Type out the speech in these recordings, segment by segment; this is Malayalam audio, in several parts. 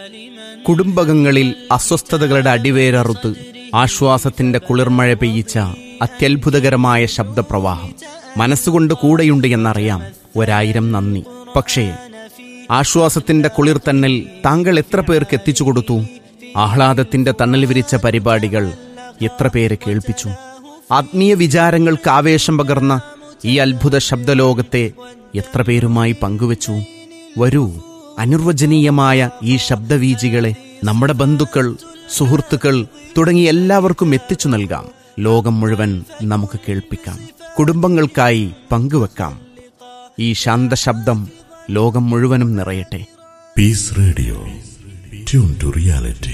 കുടുംബകങ്ങളിൽ അസ്വസ്ഥതകളുടെ അടിവേരറുത്ത് ആശ്വാസത്തിന്റെ കുളിർമഴ പെയ്യിച്ച അത്യത്ഭുതകരമായ ശബ്ദപ്രവാഹം മനസ്സുകൊണ്ട് കൂടെയുണ്ട് എന്നറിയാം ഒരായിരം നന്ദി പക്ഷേ ആശ്വാസത്തിന്റെ കുളിർ തന്നൽ താങ്കൾ എത്ര പേർക്ക് എത്തിച്ചു കൊടുത്തു ആഹ്ലാദത്തിന്റെ തണൽ വിരിച്ച പരിപാടികൾ എത്ര പേരെ കേൾപ്പിച്ചു ആത്മീയ വിചാരങ്ങൾക്ക് ആവേശം പകർന്ന ഈ അത്ഭുത ശബ്ദലോകത്തെ എത്ര പേരുമായി പങ്കുവച്ചു വരൂ അനിർവചനീയമായ ഈ ശബ്ദവീജികളെ നമ്മുടെ ബന്ധുക്കൾ സുഹൃത്തുക്കൾ തുടങ്ങി എല്ലാവർക്കും എത്തിച്ചു നൽകാം ലോകം മുഴുവൻ നമുക്ക് കേൾപ്പിക്കാം കുടുംബങ്ങൾക്കായി പങ്കുവെക്കാം ഈ ശാന്തശബ്ദം ലോകം മുഴുവനും നിറയട്ടെ Peace Radio. Tune to reality.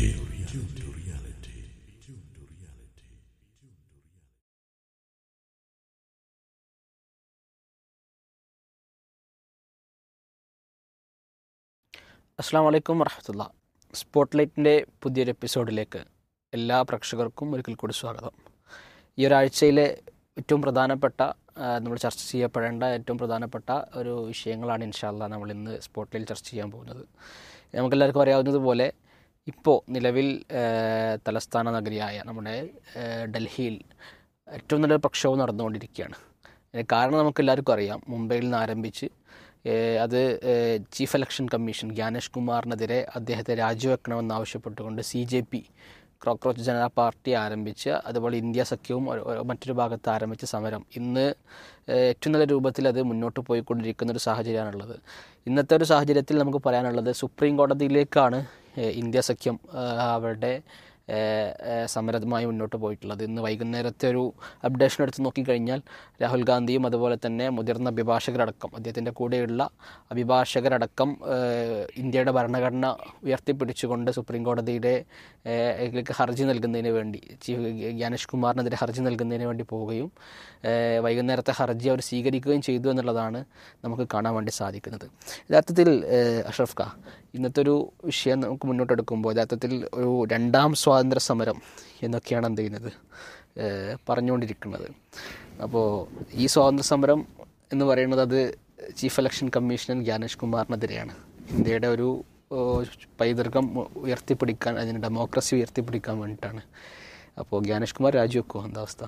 അസ്സാം വലൈക്കും വറഹമത്തുള്ള സ്പോട്ട്ലൈറ്റിൻ്റെ പുതിയൊരു എപ്പിസോഡിലേക്ക് എല്ലാ പ്രേക്ഷകർക്കും ഒരിക്കൽ കൂടി സ്വാഗതം ഈ ഒരാഴ്ചയിലെ ഏറ്റവും പ്രധാനപ്പെട്ട ആ, നമ്മൾ ചർച്ച ചെയ്യപ്പെടേണ്ട ഏറ്റവും പ്രധാനപ്പെട്ട ഒരു വിഷയങ്ങളാണ് ഇൻഷാല്ല നമ്മൾ ഇന്ന് സ്പോട്ട്ലൈറ്റിൽ ചർച്ച ചെയ്യാൻ പോകുന്നത് നമുക്കെല്ലാവർക്കും അറിയാവുന്നതുപോലെ ഇപ്പോൾ നിലവിൽ ആ, തലസ്ഥാന നഗരിയായ നമ്മുടെ ആ, ഡൽഹിയിൽ ഏറ്റവും നല്ലൊരു പ്രക്ഷോഭം നടന്നുകൊണ്ടിരിക്കുകയാണ് അതിന് കാരണം നമുക്ക് എല്ലാവർക്കും അറിയാം മുംബൈയിൽ നിന്ന് ആരംഭിച്ച് ഏഹ് അത് ഏഹ് ചീഫ് ഇലക്ഷൻ കമ്മീഷൻ ജ്ഞാനേഷ് കുമാറിനെതിരെ അദ്ദേഹത്തെ രാജിവെക്കണമെന്ന് ആവശ്യപ്പെട്ടുകൊണ്ട് C J P cockroach Janata party ആരംഭിച്ച് അതുപോലെ ഇന്ത്യ സഖ്യവും ഒരു- ഒരു മറ്റൊരു ഭാഗത്ത് ആരംഭിച്ച സമരം ഇന്ന് ഏഹ് ഏറ്റവും നല്ല രൂപത്തിൽ അത് മുന്നോട്ട് പോയിക്കൊണ്ടിരിക്കുന്ന ഒരു സാഹചര്യമാണുള്ളത് ഇന്നത്തെ ഒരു സാഹചര്യത്തിൽ നമുക്ക് പറയാനുള്ളത് സുപ്രീം കോടതിയിലേക്കാണ് ഏഹ് ഇന്ത്യ സഖ്യം ഏഹ് അവരുടെ ഏഹ് ഏഹ് സമരവുമായി മുന്നോട്ട് പോയിട്ടുള്ളത് ഇന്ന് വൈകുന്നേരത്തെ ഒരു അപ്ഡേഷൻ എടുത്ത് നോക്കിക്കഴിഞ്ഞാൽ രാഹുൽ ഗാന്ധിയും അതുപോലെ തന്നെ മുതിർന്ന അഭിഭാഷകരടക്കം അദ്ദേഹത്തിൻ്റെ കൂടെയുള്ള അഭിഭാഷകരടക്കം ഏഹ് ഇന്ത്യയുടെ ഭരണഘടന ഉയർത്തിപ്പിടിച്ചുകൊണ്ട് സുപ്രീം കോടതിയുടെ ഏഹ് ഇതിലേക്ക് ഹർജി നൽകുന്നതിന് വേണ്ടി ചീഫ് ജ്ഞാനേഷ് കുമാറിനെതിരെ ഹർജി നൽകുന്നതിന് വേണ്ടി പോവുകയും ഏഹ് വൈകുന്നേരത്തെ ഹർജി അവർ സ്വീകരിക്കുകയും ചെയ്തു എന്നുള്ളതാണ് നമുക്ക് കാണാൻ വേണ്ടി സാധിക്കുന്നത് യഥാർത്ഥത്തിൽ ഏഹ് അഷ്റഫ് ഖാ ഇന്നത്തെ ഒരു വിഷയം നമുക്ക് മുന്നോട്ടെടുക്കുമ്പോൾ യഥാർത്ഥത്തിൽ ഒരു രണ്ടാം സ്വാതന്ത്ര്യ സമരം എന്നൊക്കെയാണ് എന്ത് ചെയ്യുന്നത് ഏഹ് പറഞ്ഞുകൊണ്ടിരിക്കുന്നത് അപ്പോൾ ഈ സ്വാതന്ത്ര്യ സമരം എന്ന് പറയുന്നത് അത് ചീഫ് ഇലക്ഷൻ കമ്മീഷണർ ജ്ഞാനേഷ് കുമാറിനെതിരെയാണ് ഇന്ത്യയുടെ ഒരു ഏഹ് പൈതൃകം ഉയർത്തിപ്പിടിക്കാൻ അതിന് ഡെമോക്രസി ഉയർത്തിപ്പിടിക്കാൻ വേണ്ടിയിട്ടാണ് അപ്പോൾ ജ്ഞാനേഷ് കുമാർ രാജിവെക്കുമോ എന്താ അവസ്ഥ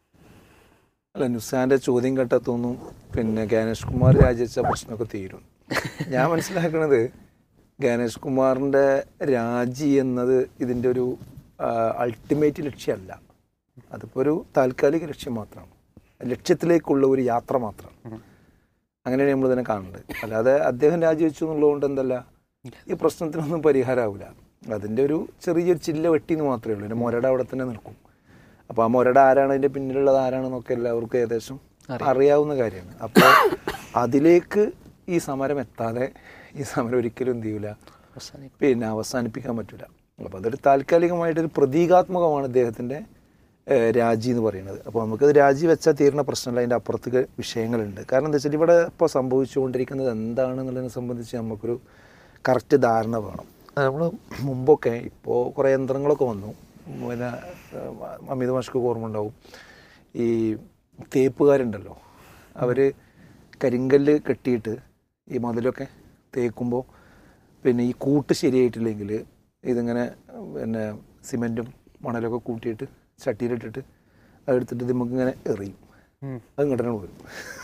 അല്ല നുസാന്റെ ചോദ്യം കേട്ടത്തൊന്നും പിന്നെ ഗാനേഷ് കുമാർ രാജിച്ച പ്രശ്നമൊക്കെ തീരും ഞാൻ മനസ്സിലാക്കുന്നത് ഗാനേഷ് കുമാറിന്റെ രാജി എന്നത് ഇതിന്റെ ഒരു അൾട്ടിമേറ്റ് ലക്ഷ്യമല്ല അതിപ്പോ ഒരു താൽക്കാലിക ലക്ഷ്യം മാത്രമാണ് ലക്ഷ്യത്തിലേക്കുള്ള ഒരു യാത്ര മാത്രമാണ് അങ്ങനെയാണ് നമ്മൾ ഇതിനെ കാണുന്നത് അല്ലാതെ അദ്ദേഹം രാജിവെച്ചു എന്നുള്ളതുകൊണ്ട് എന്തല്ല ഈ പ്രശ്നത്തിനൊന്നും പരിഹാരമാവില്ല അതിന്റെ ഒരു ചെറിയൊരു ചില്ല വെട്ടിന്ന് മാത്രമേ ഉള്ളൂ പിന്നെ മുരട അവിടെ തന്നെ നിൽക്കും അപ്പോൾ ആ മുരട ആരാണ് അതിന്റെ പിന്നിലുള്ളത് ആരാണെന്നൊക്കെ എല്ലാവർക്കും ഏകദേശം അറിയാവുന്ന കാര്യമാണ് അപ്പോൾ അതിലേക്ക് ഈ സമരം എത്താതെ ഈ സമരം ഒരിക്കലും എന്ത് ചെയ്യൂല അവസാനിക്കും പിന്നെ അവസാനിപ്പിക്കാൻ പറ്റില്ല അപ്പോൾ അതൊരു താൽക്കാലികമായിട്ടൊരു പ്രതീകാത്മകമാണ് ഇദ്ദേഹത്തിൻ്റെ ഏഹ്, രാജി എന്ന് പറയുന്നത് അപ്പോൾ നമുക്കത് രാജി വെച്ചാൽ തീരുന്ന പ്രശ്നമല്ല അതിൻ്റെ അപ്പുറത്തേക്ക് വിഷയങ്ങളുണ്ട് കാരണം എന്താ വെച്ചാൽ ഇവിടെ ഇപ്പോൾ സംഭവിച്ചുകൊണ്ടിരിക്കുന്നത് എന്താണെന്നുള്ളതിനെ സംബന്ധിച്ച് നമുക്കൊരു കറക്റ്റ് ധാരണ വേണം നമ്മൾ മുമ്പൊക്കെ ഇപ്പോൾ കുറേ യന്ത്രങ്ങളൊക്കെ വന്നു പിന്നെ ഏഹ്, അമിത മാഷ്ക്ക് ഓർമ്മ ഉണ്ടാവും ഈ തേപ്പുകാരുണ്ടല്ലോ അവർ കരിങ്കല്ല് കെട്ടിയിട്ട് ഈ മതിലൊക്കെ തേക്കുമ്പോൾ പിന്നെ ഈ കൂട്ട് ശരിയായിട്ടില്ലെങ്കിൽ ഇതിങ്ങനെ പിന്നെ സിമെൻറ്റും മണലൊക്കെ കൂട്ടിയിട്ട് ചട്ടിയിലിട്ടിട്ട് അതെടുത്തിട്ട് ഇത് നമുക്കിങ്ങനെ എറിയും അത് ഇങ്ങോട്ടനെ പോരും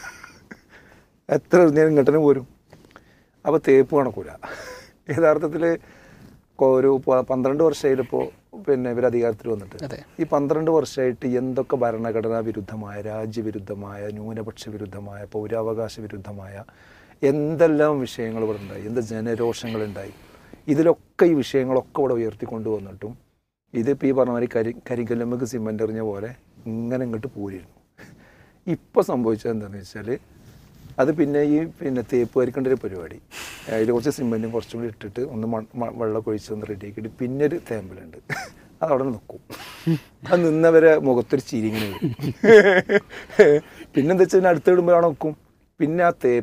എത്ര നേരം ഇങ്ങോട്ടനെ പോരും അപ്പോൾ തേപ്പ് കണക്കൂല യഥാർത്ഥത്തിൽ ഒരു പ- പന്ത്രണ്ട് വർഷമായിട്ടിപ്പോൾ പിന്നെ ഇവർ അധികാരത്തിൽ വന്നിട്ട് അതെ. ഈ പന്ത്രണ്ട് വർഷമായിട്ട് എന്തൊക്കെ ഭരണഘടനാ വിരുദ്ധമായ രാജ്യവിരുദ്ധമായ ന്യൂനപക്ഷ വിരുദ്ധമായ പൗരാവകാശ വിരുദ്ധമായ എന്തെല്ലാം വിഷയങ്ങൾ ഇവിടെ ഉണ്ടായി എന്ത് ജനരോഷങ്ങളുണ്ടായി ഇതിലൊക്കെ ഈ വിഷയങ്ങളൊക്കെ ഇവിടെ ഉയർത്തിക്കൊണ്ട് വന്നിട്ടും ഇതിപ്പോൾ ഈ പറഞ്ഞ മാതിരി കരി കരിക്കല്ലുമ്പക്ക് സിമെൻ്റ് എറിഞ്ഞ പോലെ ഇങ്ങനെ ഇങ്ങോട്ട് പോരിയിരുന്നു ഇപ്പോൾ സംഭവിച്ചത് എന്താണെന്ന് വെച്ചാൽ അത് പിന്നെ ഈ പിന്നെ തേപ്പ് വരിക്കേണ്ട ഒരു പരിപാടി അതിൽ കുറച്ച് സിമെൻറ്റും കുറച്ചും കൂടി ഇട്ടിട്ട് ഒന്ന് മൺ- മ- വെള്ളമൊക്കെ ഒഴിച്ച് ഒന്ന് റെഡിയാക്കിയിട്ട് പിന്നെ ഒരു തേമ്പലുണ്ട് അത് അവിടെ നിൽക്കും അത് നിന്നവരെ മുഖത്തൊരു ചിരി ഇങ്ങനെ വരും പിന്നെന്താ വെച്ചാൽ അടുത്ത് ഇടുമ്പോഴാണ് നോക്കും പിന്നെ ആ തേപ്പ്